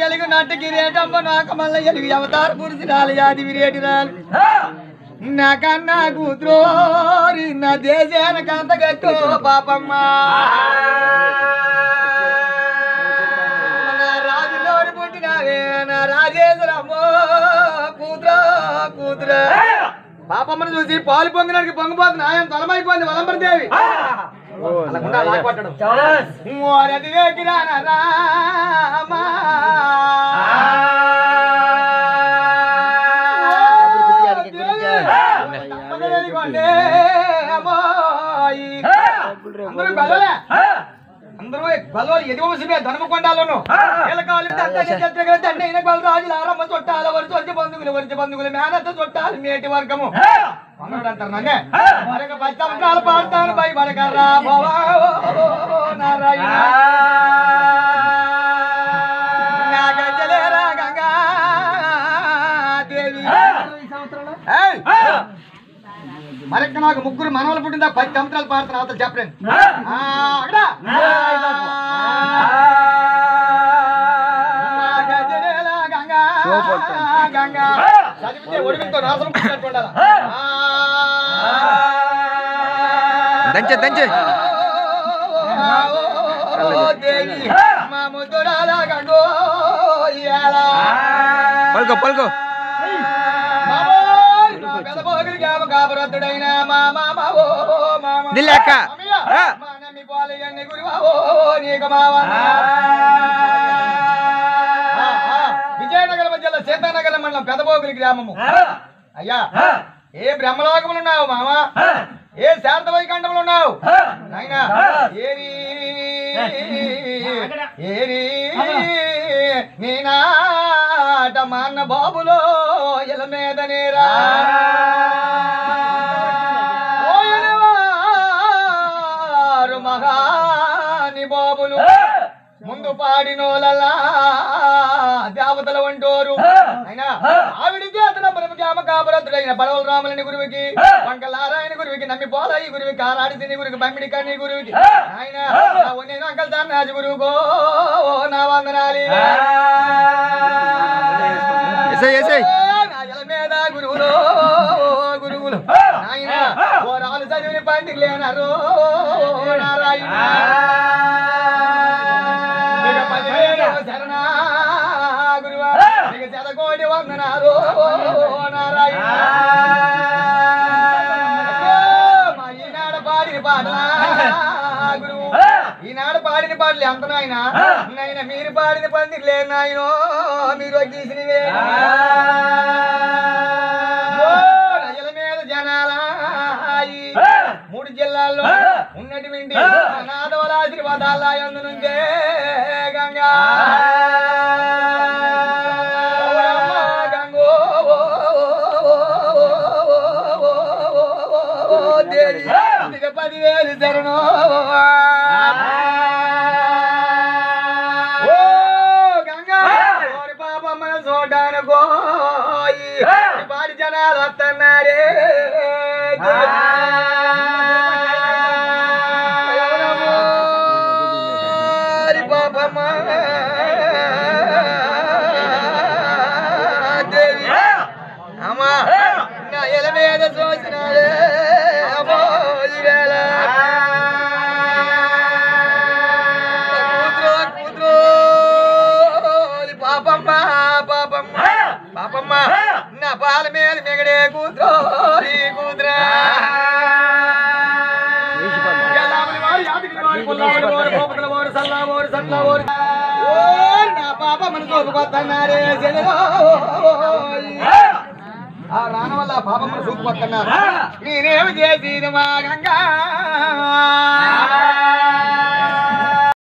ఎలుగు నట్టు కిరీటమ్మ నాక మల్ల ఎలుగు అవతార పురుషు రాలి యాది విరేటి రాలి నాకన్నా కూతురోరి నా దేశానికి అంత గట్టు పాపమ్మ నా రాజులోని పుట్టినావే నా రాజేశ్వరమ్మో కూతురో కూతురా పాపమ్మను చూసి పాలు పొంగడానికి పొంగిపోతుంది ఆయన తలమైపోయింది వలంబరి దేవి అలాగుండా లాగపట్టడం ఓరది వేగిరాన రామా అందరూ బలలే అందరూ బలవాళ్ళు ఎది వంశమే ధర్మకొండాలను ఎలకాలు దండైన బలరాజులు ఆరమ్మ చుట్టాల వరి చొచ్చి బంధువులు వరిచి బంధువులు మేనత్త చుట్టాలు మేటి వర్గము వంగడు అంటారు నన్నే మరొక పది సంవత్సరాలు పాడతాను భయపడకరా భవా నారాయణ నాగజలేరా గంగా దేవి ఏయ్! మరొక్క నాకు ముగ్గురు మనవలు పుట్టిందా పది సంవత్సరాలు పాడుతున్నా అవతల చెప్పలేను ఆ, అక్కడా? నాగజలేరా గంగా గంగా చదివితే ఒడిమితో నాశనం పుట్టినట్టు ఉండాలా? ఆ. దంచే, దంచే. ఓ దేవి మా ముద్దురాల గంగో ఇయాల. పలుకో పలుకో మామోయ్, నా పెదపోగిలి గామ గాబరద్దుడైన మా మామ ఓ మామ. దిల్లే అక్క. అమ్మయ్య, ఆ. మా నమ్మి పాలయ్యన్ని గురువా ఓ నీకు మావ. ఆ, ఆ, విజయనగరం జిల్లా సీతానగరం మండలం పెదపోగిలి గ్రామము అయ్యా ఏ బ్రహ్మలోకములు ఉన్నావు మామ ఏ శారద వైకంఠములు ఉన్నావు నాయనా ఏరి ఏరి నీ నాట మాన్న బాబులో ఎల మీద నేరా ఓయనవారు మహాని బాబులు ముందు పాడినోలలా దేవతల వంటోరు అయినా ఆవిడ చేతన బ్రహ్మజామ కాపురతుడైన బలవల రాములని గురువుకి వంకలారాయణ గురువుకి నమ్మి పోలయ్య గురువుకి ఆరాడి తిని గురువుకి బమ్మిడి కన్ని గురువుకి ఆయన నేను అంకల్ సన్నాజి గురువుకో నా వందనాలి ఎసై ఎసై నా ఎల మీద గురువులో గురువులు ఆయన ఓ రాలు చదివిన పండిలేనారో నారాయణ నీకు పదివేలు శరణా గురువా నీకు శతకోటి వందనాలు నారాయణ అయ్యో, మా ఈనాడు పాడిన పాటలా గురువు ఈనాడు పాడిన పాటలు ఎంత నాయన నాయన మీరు పాడిన పందిర్లే నాయనో మీరు గీసినవే ఓ, రజల మీద జనాలాయి మూడు జిల్లాల్లో ఉన్నటువంటి అనాథవల ఆశీర్వాదాల అందునుందే గంగా ఓరమ్మ గంగో దేవి ఇక పదివేలు శరణు ఓ గంగా ఓరి పాపమ్మను చూడడానికో ఈ పాడి జనాలు వస్తున్నారే ఓరి పాపమ్మ దేవి అమ్మా నా ఎల మీద చూసినాడే అమ్మో ఈవేళ కూతురు కూతురు పాపమ్మ పాపమ్మ పాపమ్మ నా పాల మీద మిగడే కూతురు ఈ కూతురా ఎలామని వారు, యాదగిరి వారు, పుల్లావరి వారు, గోపకుల వారు, సల్లా వారు, సల్లా వారు. ఓ, నా పాపమ్మను చూపుకొస్తున్నారే చెల్లెలో. ఆ రాన వల్ల ఆ పాపమ్మను చూపుకొస్తున్నారు నేనేమి చేసి మా గంగా